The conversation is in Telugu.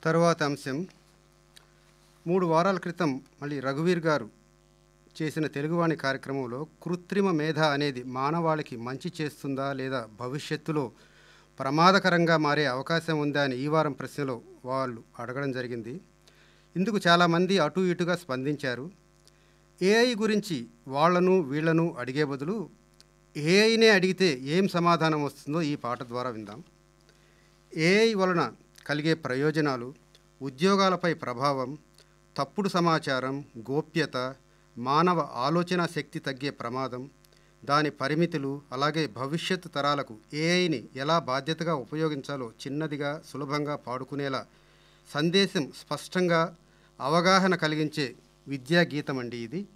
తరువాత అంశం మూడు వారాల క్రితం మళ్ళీ రఘువీర్ గారు చేసిన తెలుగువాణి కార్యక్రమంలో కృత్రిమ మేధ అనేది మానవాళికి మంచి చేస్తుందా లేదా భవిష్యత్తులో ప్రమాదకరంగా మారే అవకాశం ఉందా అని ఈ వారం ప్రశ్నలో వాళ్ళు అడగడం జరిగింది ఇందుకు చాలామంది అటు ఇటుగా స్పందించారు ఏఐ గురించి వాళ్ళను వీళ్ళను అడిగే బదులు ఏఐనే అడిగితే ఏం సమాధానం వస్తుందో ఈ పాట ద్వారా విందాం ఏఐ వలన కలిగే ప్రయోజనాలు ఉద్యోగాలపై ప్రభావం తప్పుడు సమాచారం గోప్యత మానవ ఆలోచన శక్తి తగ్గే ప్రమాదం దాని పరిమితులు అలాగే భవిష్యత్తు తరాలకు ఏఐని ఎలా బాధ్యతగా ఉపయోగించాలో చిన్నదిగా సులభంగా పాడుకునేలా సందేశం స్పష్టంగా అవగాహన కలిగించే విద్యా గీతం అండి ఇది